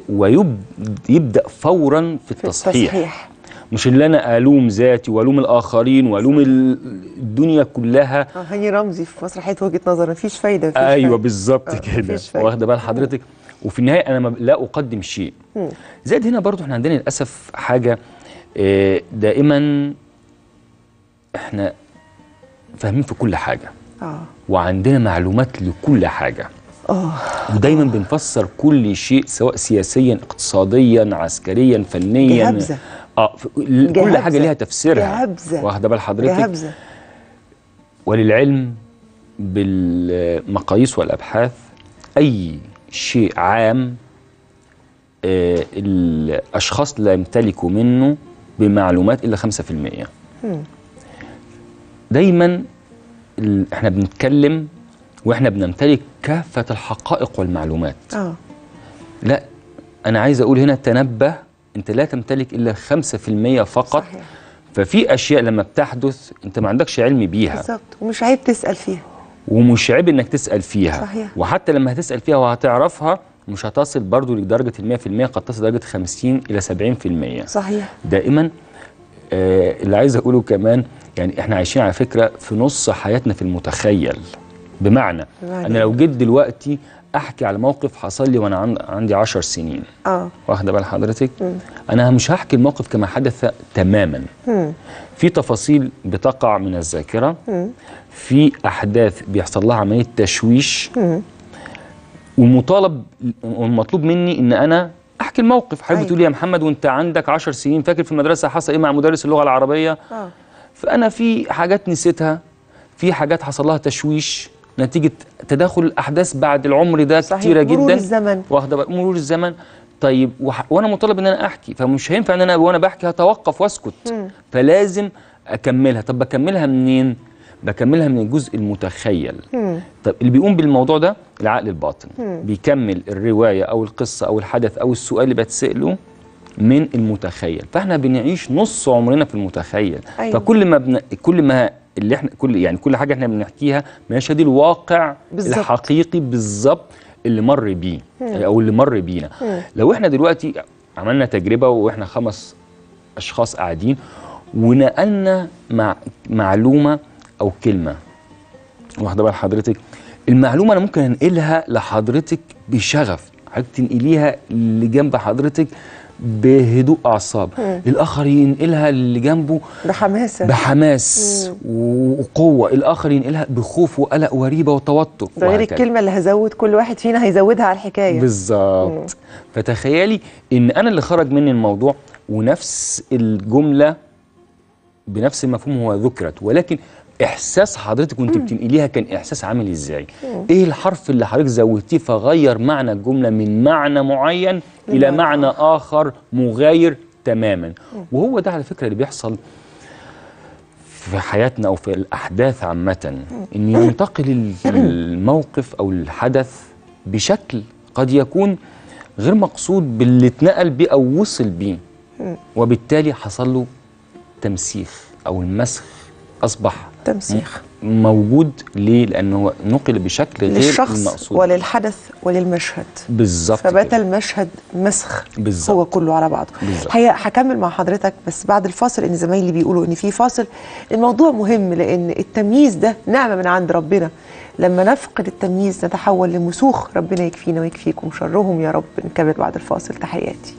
ويبدأ فورا في في التصحيح التصحيح مش اللي انا الوم ذاتي والوم الاخرين والوم ال- الدنيا كلها اه هاني رمزي في مسرحيه وجهه نظر مفيش فايده مفيش ايوه فايدة. بالظبط آه، كده مفيش فايدة. واخده بال حضرتك وفي النهايه انا ما- لا اقدم شيء زائد هنا برضو احنا عندنا للاسف حاجه آه، دائما احنا فاهمين في كل حاجه اه وعندنا معلومات لكل حاجه اه ودايما بنفسر كل شيء سواء سياسيا اقتصاديا عسكريا فنيا جهابزة. اه ف- ال- كل جهابزة. حاجه ليها تفسيرها جهابزة. واخده بال حضرتك جهابزة وللعلم بالمقاييس والابحاث اي شيء عام آه، الاشخاص لا يمتلكوا منه بمعلومات الا 5% دايما ال- احنا بنتكلم واحنا بنمتلك كافه الحقائق والمعلومات اه لا انا عايز اقول هنا تنبه انت لا تمتلك الا 5% فقط صحيح. ففي اشياء لما بتحدث انت ما عندكش علم بيها بالظبط ومش عيب تسال فيها ومش عيب انك تسال فيها صحيح. وحتى لما هتسال فيها وهتعرفها مش هتصل برضو لدرجه ال 100% قد تصل لدرجه 50 الى 70% صحيح دائما آه اللي عايز اقوله كمان يعني احنا عايشين على فكره في نص حياتنا في المتخيل بمعنى بمعنى انا لو جيت دلوقتي احكي على موقف حصل لي وانا عن- عندي 10 سنين اه واخده بال حضرتك انا مش هحكي الموقف كما حدث تماما في تفاصيل بتقع من الذاكره في احداث بيحصل لها عمليه تشويش والمطالب والمطلوب مني ان انا احكي الموقف حضرتك أيوة. بتقول لي يا محمد وانت عندك 10 سنين فاكر في المدرسه حصل ايه مع مدرس اللغه العربيه اه فانا في حاجات نسيتها في حاجات حصل لها تشويش نتيجه تداخل الاحداث بعد العمر ده صحيح. كتيره مرور جدا الزمن. واخده بال- مرور الزمن طيب وح... وانا مطالب ان انا احكي فمش هينفع ان انا وانا بحكي هتوقف واسكت فلازم اكملها طب بكملها منين بكملها من الجزء المتخيل طب اللي بيقوم بالموضوع ده العقل الباطن بيكمل الروايه او القصه او الحدث او السؤال اللي بتساله من المتخيل فاحنا بنعيش نص عمرنا في المتخيل أيوة. فكل ما بن... كل ما اللي احنا كل يعني كل حاجه احنا بنحكيها ما هيش دي الواقع بالظبط. الحقيقي بالظبط اللي مر بيه او اللي مر بينا لو احنا دلوقتي عملنا تجربه واحنا خمس اشخاص قاعدين ونقلنا مع معلومه او كلمه واخده بال حضرتك المعلومه انا ممكن انقلها لحضرتك بشغف حضرتك تنقليها اللي جنب حضرتك بهدوء اعصاب الاخر ينقلها اللي جنبه بحماسه بحماس وقوه الاخر ينقلها بخوف وقلق وريبه وتوتر ده غير وهكذا. الكلمه اللي هزود كل واحد فينا هيزودها على الحكايه بالظبط فتخيلي ان انا اللي خرج مني الموضوع ونفس الجمله بنفس المفهوم هو ذكرت ولكن احساس حضرتك وانت بتنقليها كان احساس عامل ازاي ايه الحرف اللي حضرتك زودتيه فغير معنى الجمله من معنى معين الى لمعنى معنى اخر مغاير تماما وهو ده على فكره اللي بيحصل في حياتنا او في الاحداث عامه ان ينتقل ال- الموقف او الحدث بشكل قد يكون غير مقصود باللي اتنقل بيه او وصل بيه وبالتالي حصل له تمسيخ او المسخ اصبح تمسيخ م- موجود ليه لانه هو نقل بشكل غير للشخص المقصود وللحدث وللمشهد بالظبط فبات كده. المشهد مسخ بالظبط. هو كله على بعضه بالظبط. الحقيقه هكمل مع حضرتك بس بعد الفاصل ان زمايلي بيقولوا ان في فاصل الموضوع مهم لان التمييز ده نعمه من عند ربنا لما نفقد التمييز نتحول لمسوخ ربنا يكفينا ويكفيكم شرهم يا رب نكمل بعد الفاصل تحياتي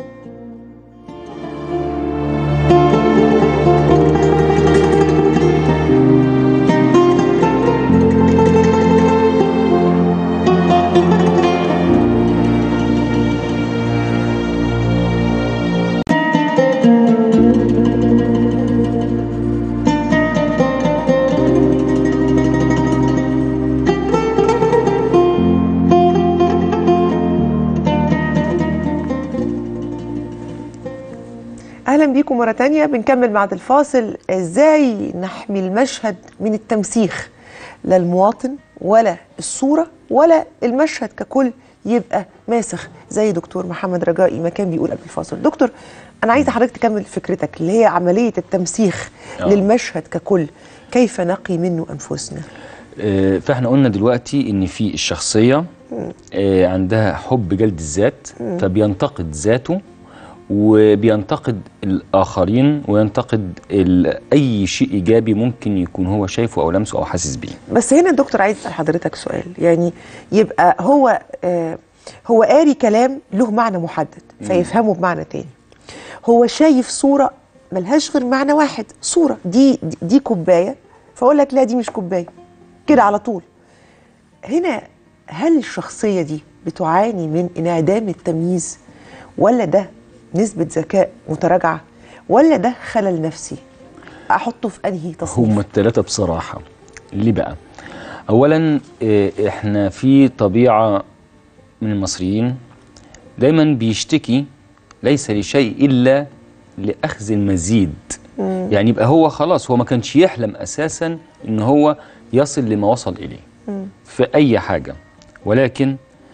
اهلا بيكم مره تانية بنكمل بعد الفاصل ازاي نحمي المشهد من التمسيخ لا المواطن ولا الصوره ولا المشهد ككل يبقى ماسخ زي دكتور محمد رجائي ما كان بيقول قبل الفاصل دكتور انا عايزه حضرتك تكمل فكرتك اللي هي عمليه التمسيخ آه. للمشهد ككل كيف نقي منه انفسنا آه، فاحنا قلنا دلوقتي ان في الشخصيه آه، عندها حب جلد الذات فبينتقد ذاته وبينتقد الاخرين وينتقد ال- اي شيء ايجابي ممكن يكون هو شايفه او لمسه او حاسس بيه بس هنا الدكتور عايز اسال حضرتك سؤال يعني يبقى هو آه هو قاري كلام له معنى محدد فيفهمه بمعنى تاني هو شايف صوره ملهاش غير معنى واحد صوره دي دي, دي كوبايه فاقول لك لا دي مش كوبايه كده على طول هنا هل الشخصيه دي بتعاني من انعدام التمييز ولا ده نسبه ذكاء متراجعه ولا ده خلل نفسي احطه في انهي تصنيف هم الثلاثة بصراحة ليه بقى؟ أولا آه، إحنا في طبيعة من المصريين دايما بيشتكي ليس لشيء إلا لأخذ المزيد يعني يبقى هو خلاص هو ما كانش يحلم أساسا إن هو يصل لما وصل إليه في أي حاجة ولكن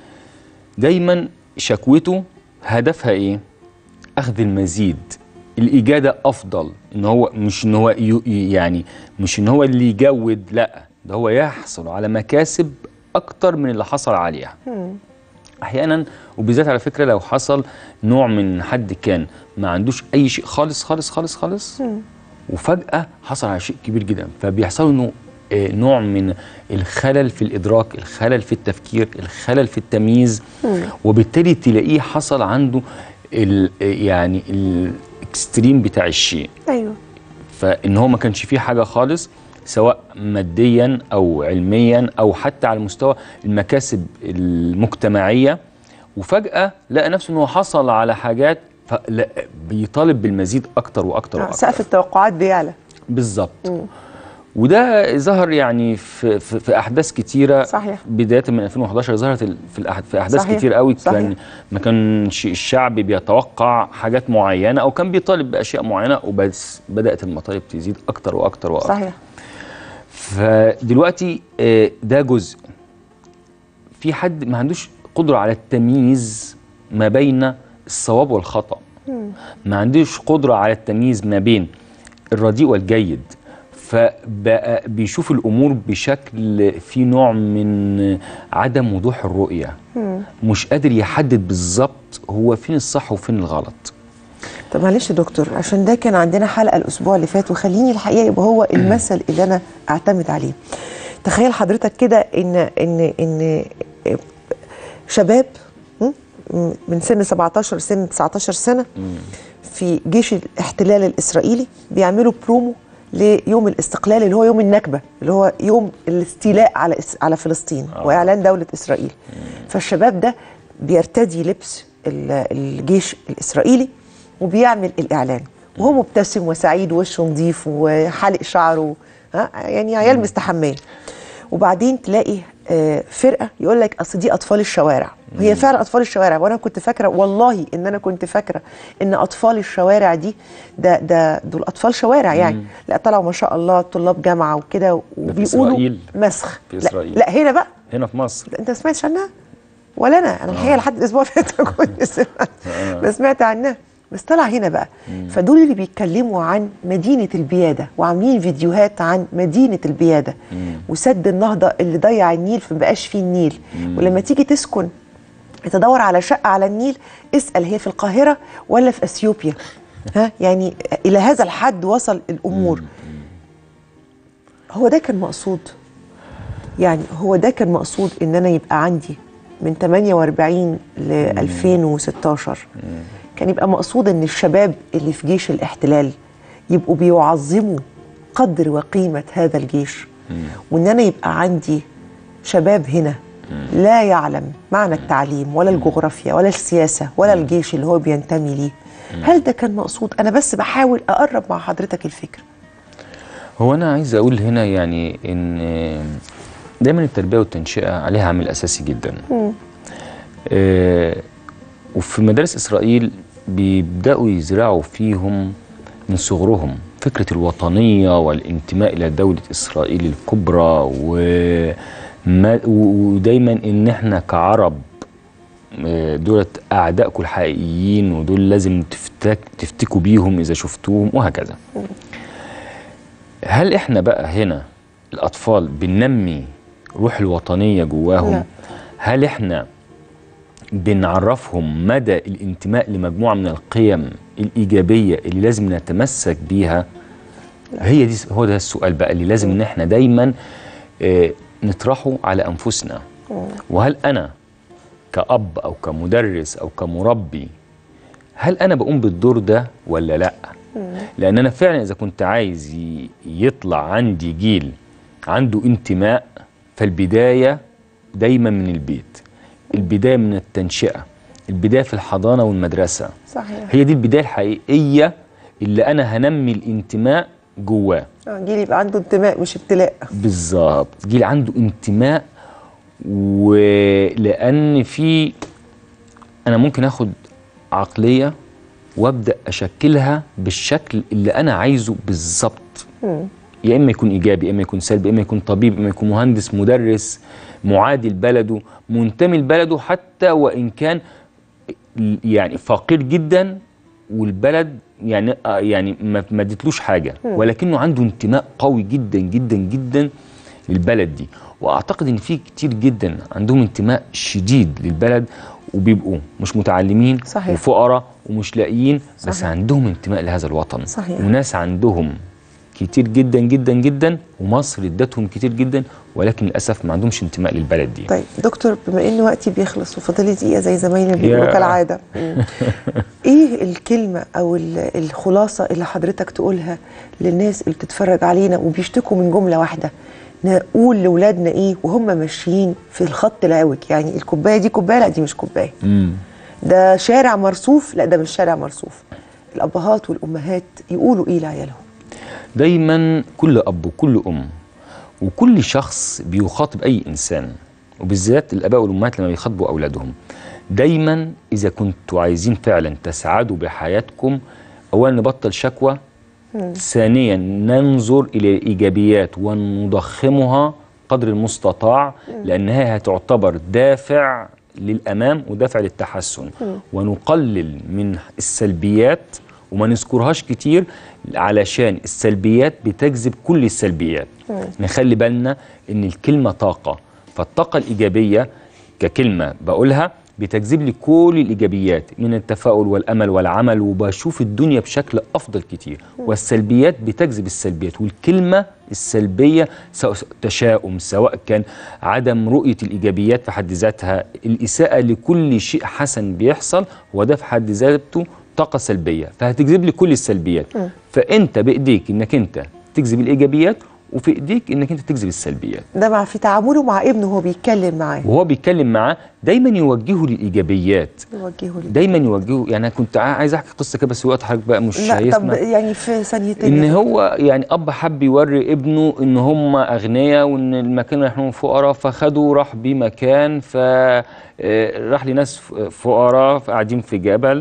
دايما شكوته هدفها إيه؟ اخذ المزيد الاجاده افضل ان هو مش ان هو ي- يعني مش ان هو اللي يجود لا ده هو يحصل على مكاسب اكتر من اللي حصل عليها احيانا وبالذات على فكره لو حصل نوع من حد كان ما عندوش اي شيء خالص خالص خالص خالص وفجاه حصل على شيء كبير جدا فبيحصل انه آه، نوع من الخلل في الادراك الخلل في التفكير الخلل في التمييز وبالتالي تلاقيه حصل عنده ال يعني الاكستريم بتاع الشيء ايوه فان هو ما كانش فيه حاجه خالص سواء ماديا او علميا او حتى على مستوى المكاسب المجتمعيه وفجاه لقى نفسه انه حصل على حاجات فلا بيطالب بالمزيد اكتر واكتر آه، واكتر سقف التوقعات بيعلى بالظبط وده ظهر يعني في, في, في احداث كتيره صحيح. بدايه من 2011 ظهرت ال- في الأح- في احداث صحيح. كتير قوي صحيح. كان ما كانش الشعب بيتوقع حاجات معينه او كان بيطالب باشياء معينه وبس بدات المطالب تزيد اكتر واكتر واكتر صحيح فدلوقتي آه، ده جزء في حد ما عندوش قدرة على التمييز ما بين الصواب والخطأ ما عندوش قدرة على التمييز ما بين الرديء والجيد فبقى بيشوف الأمور بشكل في نوع من عدم وضوح الرؤية مش قادر يحدد بالظبط هو فين الصح وفين الغلط طب معلش يا دكتور عشان ده كان عندنا حلقه الاسبوع اللي فات وخليني الحقيقه يبقى هو المثل اللي انا اعتمد عليه تخيل حضرتك كده ان ان ان شباب م? من سن 17 سن 19 سنه في جيش الاحتلال الاسرائيلي بيعملوا برومو ليوم الاستقلال اللي هو يوم النكبه اللي هو يوم الاستيلاء على إس- على فلسطين واعلان دوله اسرائيل فالشباب ده بيرتدي لبس ال- الجيش الاسرائيلي وبيعمل الاعلان وهو مبتسم وسعيد ووشه نظيف وحالق شعره ها يعني عيال مستحميه وبعدين تلاقي آه، فرقه يقول لك اصل دي اطفال الشوارع هي فعلا اطفال الشوارع وانا كنت فاكره والله ان انا كنت فاكره ان اطفال الشوارع دي ده ده دول اطفال شوارع يعني لا طلعوا ما شاء الله طلاب جامعه وكده وبيقولوا إسرائيل. مسخ في لا, إسرائيل. لا هنا بقى هنا في مصر انت ما سمعتش عنها ولا انا انا الحقيقه لحد الاسبوع اللي فات كنت سمعت ما سمعت عنها بس طلع هنا بقى فدول اللي بيتكلموا عن مدينه البياده وعاملين فيديوهات عن مدينه البياده وسد النهضه اللي ضيع النيل فما بقاش فيه النيل ولما تيجي تسكن تدور على شقه على النيل اسال هي في القاهره ولا في اثيوبيا ها يعني الى هذا الحد وصل الامور هو ده كان مقصود يعني هو ده كان مقصود ان انا يبقى عندي من 48 ل 2016 كان يبقى مقصود ان الشباب اللي في جيش الاحتلال يبقوا بيعظموا قدر وقيمة هذا الجيش وان انا يبقى عندي شباب هنا لا يعلم معنى التعليم ولا الجغرافيا ولا السياسة ولا الجيش اللي هو بينتمي ليه هل ده كان مقصود انا بس بحاول اقرب مع حضرتك الفكرة هو انا عايز اقول هنا يعني ان دايما التربيه والتنشئه عليها عامل اساسي جدا آه وفي مدارس اسرائيل بيبداوا يزرعوا فيهم من صغرهم فكره الوطنيه والانتماء الى دوله اسرائيل الكبرى وما ودايما ان احنا كعرب آه، دولت اعدائكم الحقيقيين ودول لازم تفتك تفتكوا بيهم اذا شفتوهم وهكذا هل احنا بقى هنا الاطفال بننمي روح الوطنيه جواهم لا. هل احنا بنعرفهم مدى الانتماء لمجموعه من القيم الايجابيه اللي لازم نتمسك بيها هي دي هو ده السؤال بقى اللي لازم ان احنا دايما آه، نطرحه على انفسنا وهل انا كأب او كمدرس او كمربي هل انا بقوم بالدور ده ولا لا لان انا فعلا اذا كنت عايز ي- يطلع عندي جيل عنده انتماء فالبدايه دايما من البيت البدايه من التنشئه البدايه في الحضانه والمدرسه صحيح هي دي البدايه الحقيقيه اللي انا هنمي الانتماء جواه آه، جيل يبقى عنده انتماء مش ابتلاء بالظبط جيل عنده انتماء ولان في انا ممكن اخد عقليه وابدا اشكلها بالشكل اللي انا عايزه بالظبط يا اما يكون ايجابي يا اما يكون سلبي يا اما يكون طبيب يا اما يكون مهندس مدرس معادي لبلده منتمي لبلده حتى وان كان يعني فقير جدا والبلد يعني آه يعني ما ما اديتلوش حاجه ولكنه عنده انتماء قوي جدا جدا جدا للبلد دي واعتقد ان في كتير جدا عندهم انتماء شديد للبلد وبيبقوا مش متعلمين صحيح. وفقراء ومش لاقيين بس صحيح. عندهم انتماء لهذا الوطن صحيح. وناس عندهم كتير جدا جدا جدا ومصر ادتهم كتير جدا ولكن للاسف ما عندهمش انتماء للبلد دي طيب دكتور بما ان وقتي بيخلص وفاضل لي دقيقه زي زمايلي بيقولوا يا. كالعاده مم. ايه الكلمه او ال- الخلاصه اللي حضرتك تقولها للناس اللي بتتفرج علينا وبيشتكوا من جمله واحده نقول لاولادنا ايه وهم ماشيين في الخط العوج يعني الكوبايه دي كوبايه لا دي مش كوبايه مم. ده شارع مرصوف لا ده مش شارع مرصوف الابهات والامهات يقولوا ايه لعيالهم دايما كل اب وكل ام وكل شخص بيخاطب اي انسان وبالذات الاباء والامهات لما بيخاطبوا اولادهم دايما اذا كنتوا عايزين فعلا تسعدوا بحياتكم اولا نبطل شكوى ثانيا ننظر الى الايجابيات ونضخمها قدر المستطاع لانها هتعتبر دافع للامام ودافع للتحسن ونقلل من السلبيات وما نذكرهاش كتير علشان السلبيات بتجذب كل السلبيات نخلي بالنا ان الكلمه طاقه فالطاقه الايجابيه ككلمه بقولها بتجذب لي كل الايجابيات من التفاؤل والامل والعمل وبشوف الدنيا بشكل افضل كتير والسلبيات بتجذب السلبيات والكلمه السلبيه سواء تشاؤم سواء كان عدم رؤيه الايجابيات في حد ذاتها الاساءه لكل شيء حسن بيحصل وده في حد ذاته طاقه سلبيه فهتجذب لي كل السلبيات فانت بايديك انك انت تجذب الايجابيات وفي ايديك انك انت تجذب السلبيات ده مع في تعامله مع ابنه وهو بيتكلم معاه وهو بيتكلم معاه دايما يوجهه للايجابيات يوجهه ليه دايما يوجهه يعني انا كنت عايز احكي قصه كده بس وقت حضرتك بقى مش لا طب هيسمع يعني في ثانيتين ان يا هو يعني اب حب يوري ابنه ان هم اغنياء وان المكان اللي رايحين فقراء فخدوا راح بيه مكان فراح لناس ف- فقراء قاعدين في جبل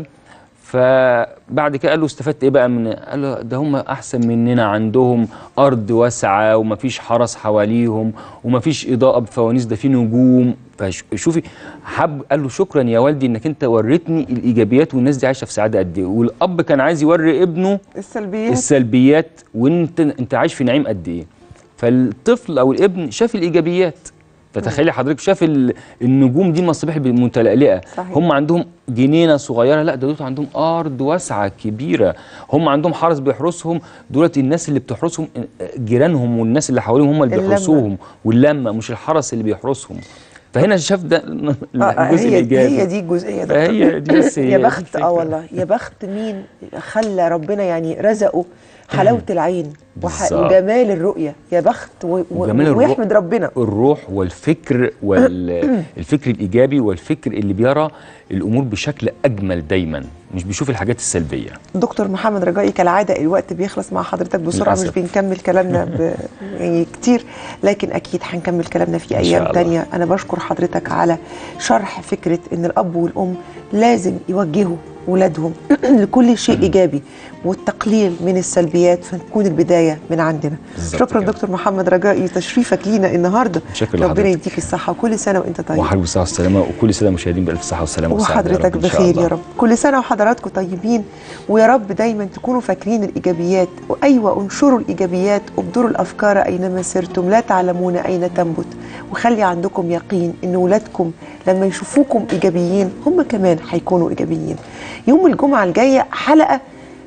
فبعد كده قال له استفدت ايه بقى من قال له ده هم احسن مننا عندهم ارض واسعه ومفيش حرس حواليهم ومفيش اضاءه بفوانيس ده في نجوم فشوفي حب قال له شكرا يا والدي انك انت وريتني الايجابيات والناس دي عايشه في سعاده قد ايه والاب كان عايز يوري ابنه السلبيات السلبيات وانت انت عايش في نعيم قد ايه فالطفل او الابن شاف الايجابيات فتخيلي حضرتك شاف ال- النجوم دي المصابيح متلألئه صحيح. هم عندهم جنينه صغيره لا ده دول عندهم ارض واسعه كبيره هم عندهم حرس بيحرسهم دولت الناس اللي بتحرسهم جيرانهم والناس اللي حواليهم هم اللي اللمة. بيحرسوهم واللمه مش الحرس اللي بيحرسهم فهنا شاف ده آه، آه، الجزء هي الايجابي هي دي الجزئيه ده فهي دي بس هي يا دي بخت الفكرة. اه والله يا بخت مين خلى ربنا يعني رزقه حلاوه العين وح... بالظبط. وجمال الرؤيه يا بخت و... و... وجمال الروح ويحمد ربنا الروح والفكر والفكر الايجابي والفكر اللي بيرى الامور بشكل اجمل دايما مش بيشوف الحاجات السلبيه دكتور محمد رجائي كالعاده الوقت بيخلص مع حضرتك بسرعه مش للأسف. بنكمل كلامنا ب... يعني كتير لكن اكيد هنكمل كلامنا في إن شاء ايام الله. تانية انا بشكر حضرتك على شرح فكره ان الاب والام لازم يوجهوا ولادهم لكل شيء ايجابي والتقليل من السلبيات فتكون البدايه من عندنا بالظبط شكرا كده. دكتور محمد رجائي تشريفك لينا النهارده شكرا ربنا لحضرتك. يديك الصحه وكل سنه وانت طيب وحضرتك بالصحه والسلامه وكل سنه مشاهدين بالف صحه والسلامه والسعادة يا وحضرتك رب إن شاء بخير الله. يا رب كل سنة وحضراتكم طيبين ويا رب دايما تكونوا فاكرين الإيجابيات وأيوة انشروا الإيجابيات وابدروا الأفكار أينما سرتم لا تعلمون أين تنبت وخلي عندكم يقين إن ولادكم لما يشوفوكم إيجابيين هم كمان هيكونوا إيجابيين يوم الجمعة الجاية حلقة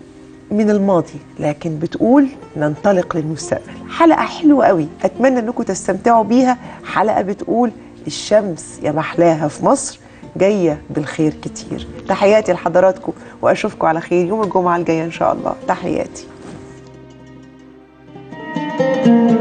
من الماضي لكن بتقول ننطلق للمستقبل حلقة حلوة قوي أتمنى أنكم تستمتعوا بيها حلقة بتقول الشمس يا محلاها في مصر جاية بالخير كتير تحياتي لحضراتكم وأشوفكم على خير يوم الجمعة الجاية إن شاء الله تحياتي